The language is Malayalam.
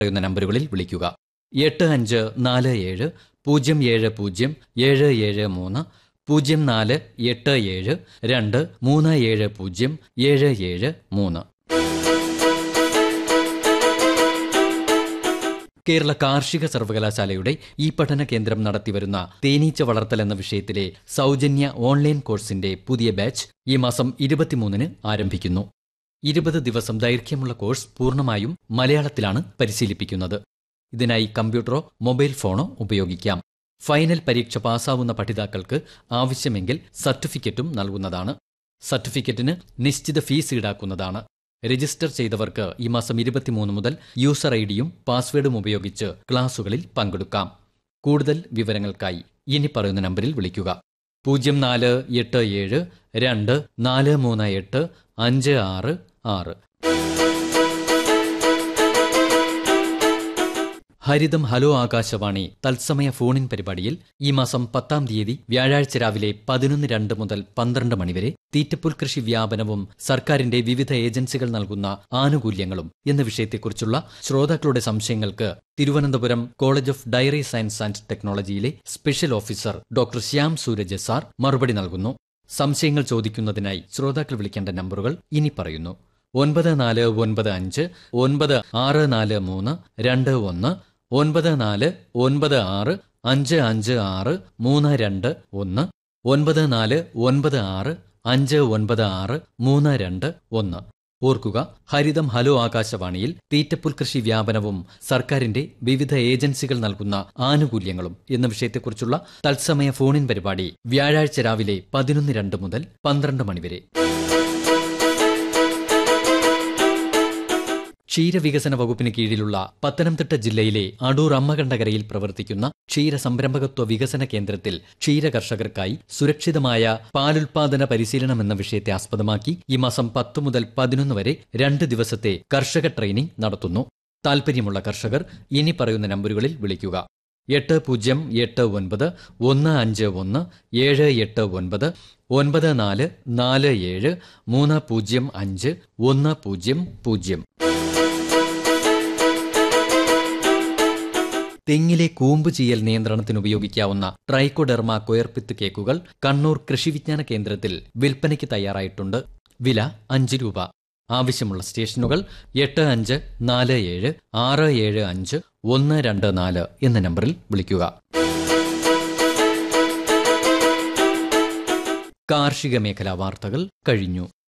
പറയുന്ന നമ്പറുകളിൽ വിളിക്കുക എട്ട് അഞ്ച് നാല് ഏഴ് പൂജ്യം ഏഴ് പൂജ്യം ഏഴ് ഏഴ് മൂന്ന് പൂജ്യം നാല് എട്ട് ഏഴ് രണ്ട് മൂന്ന് ഏഴ് പൂജ്യം ഏഴ് ഏഴ് മൂന്ന് കേരള കാർഷിക സർവകലാശാലയുടെ ഈ പഠന കേന്ദ്രം നടത്തിവരുന്ന തേനീച്ച വളർത്തൽ എന്ന വിഷയത്തിലെ സൗജന്യ ഓൺലൈൻ കോഴ്സിന്റെ പുതിയ ബാച്ച് ഈ മാസം ഇരുപത്തിമൂന്നിന് ആരംഭിക്കുന്നു ഇരുപത് ദിവസം ദൈർഘ്യമുള്ള കോഴ്സ് പൂർണ്ണമായും മലയാളത്തിലാണ് പരിശീലിപ്പിക്കുന്നത് ഇതിനായി കമ്പ്യൂട്ടറോ മൊബൈൽ ഫോണോ ഉപയോഗിക്കാം ഫൈനൽ പരീക്ഷ പാസ്സാവുന്ന പഠിതാക്കൾക്ക് ആവശ്യമെങ്കിൽ സർട്ടിഫിക്കറ്റും നൽകുന്നതാണ് സർട്ടിഫിക്കറ്റിന് നിശ്ചിത ഫീസ് ഈടാക്കുന്നതാണ് രജിസ്റ്റർ ചെയ്തവർക്ക് ഈ മാസം ഇരുപത്തിമൂന്ന് മുതൽ യൂസർ ഐ ഡിയും പാസ്വേഡും ഉപയോഗിച്ച് ക്ലാസുകളിൽ പങ്കെടുക്കാം കൂടുതൽ വിവരങ്ങൾക്കായി ഇനി പറയുന്ന നമ്പറിൽ വിളിക്കുക പൂജ്യം നാല് എട്ട് ഏഴ് രണ്ട് നാല് മൂന്ന് എട്ട് അഞ്ച് ആറ് ആറ് ഹരിതം ഹലോ ആകാശവാണി തത്സമയ ഫോണിൻ പരിപാടിയിൽ ഈ മാസം പത്താം തീയതി വ്യാഴാഴ്ച രാവിലെ പതിനൊന്ന് രണ്ട് മുതൽ പന്ത്രണ്ട് മണിവരെ തീറ്റപ്പുൽ കൃഷി വ്യാപനവും സർക്കാരിന്റെ വിവിധ ഏജൻസികൾ നൽകുന്ന ആനുകൂല്യങ്ങളും എന്ന വിഷയത്തെക്കുറിച്ചുള്ള ശ്രോതാക്കളുടെ സംശയങ്ങൾക്ക് Thiruvananthapuram college of dairy science and ടെക്നോളജിയിലെ special officer doctor Shyam Sooraj sir മറുപടി നൽകുന്നു സംശയങ്ങൾ ചോദിക്കുന്നതിനായി ശ്രോതാക്കൾ വിളിക്കേണ്ട നമ്പറുകൾ ഇനി പറയുന്നു ഒൻപത് നാല് ഒൻപത് അഞ്ച് ഒൻപത് ആറ് നാല് മൂന്ന് രണ്ട് ഒന്ന് ഒൻപത് നാല് ഒൻപത് ആറ് അഞ്ച് അഞ്ച് ആറ് മൂന്ന് രണ്ട് ഒന്ന് ഒൻപത് നാല് ഒൻപത് ആറ് അഞ്ച് ഒൻപത് ആറ് മൂന്ന് രണ്ട് ഒന്ന് ഓർക്കുക ഹരിതം ഹലോ ആകാശവാണിയിൽ തീറ്റപ്പുൽ കൃഷി വ്യാപനവും സർക്കാരിന്റെ വിവിധ ഏജൻസികൾ നൽകുന്ന ആനുകൂല്യങ്ങളും എന്ന വിഷയത്തെക്കുറിച്ചുള്ള തത്സമയ ഫോണിൻ പരിപാടി വ്യാഴാഴ്ച രാവിലെ പതിനൊന്ന് രണ്ട് മുതൽ പന്ത്രണ്ട് മണിവരെ ക്ഷീരവികസന വകുപ്പിന് കീഴിലുള്ള പത്തനംതിട്ട ജില്ലയിലെ അടൂർ അമ്മകണ്ഠകരയിൽ പ്രവർത്തിക്കുന്ന ക്ഷീര സംരംഭകത്വ വികസന കേന്ദ്രത്തിൽ ക്ഷീര കർഷകർക്കായി സുരക്ഷിതമായ പാലുൽപാദന പരിശീലനം എന്ന വിഷയത്തെ ആസ്പദമാക്കി ഈ മാസം പത്ത് മുതൽ പതിനൊന്ന് വരെ രണ്ട് ദിവസത്തെ കർഷക ട്രെയിനിംഗ് നടത്തുന്നു താൽപ്പര്യമുള്ള കർഷകർ ഇനി പറയുന്ന നമ്പറുകളിൽ വിളിക്കുക എട്ട് പൂജ്യം എട്ട് ഒൻപത് ഒന്ന് അഞ്ച് ഒന്ന് ഏഴ് എട്ട് ഒൻപത് ഒൻപത് നാല് നാല് ഏഴ് മൂന്ന് പൂജ്യം അഞ്ച് ഒന്ന് പൂജ്യം പൂജ്യം തെങ്ങിലെ കൂമ്പ് ചെയ്യൽ നിയന്ത്രണത്തിന് ഉപയോഗിക്കാവുന്ന ട്രൈക്കോഡെർമ കൊയർപ്പിത്ത് കേക്കുകൾ കണ്ണൂർ കൃഷിവിജ്ഞാന കേന്ദ്രത്തിൽ വിൽപ്പനയ്ക്ക് തയ്യാറായിട്ടുണ്ട് വില അഞ്ച് രൂപ ആവശ്യമുള്ള സ്റ്റേഷനുകൾ എട്ട് അഞ്ച് നാല് ഏഴ് ആറ് ഏഴ് അഞ്ച് ഒന്ന് രണ്ട് നാല് എന്ന നമ്പറിൽ വിളിക്കുക കാർഷിക മേഖലാ വാർത്തകൾ കഴിഞ്ഞു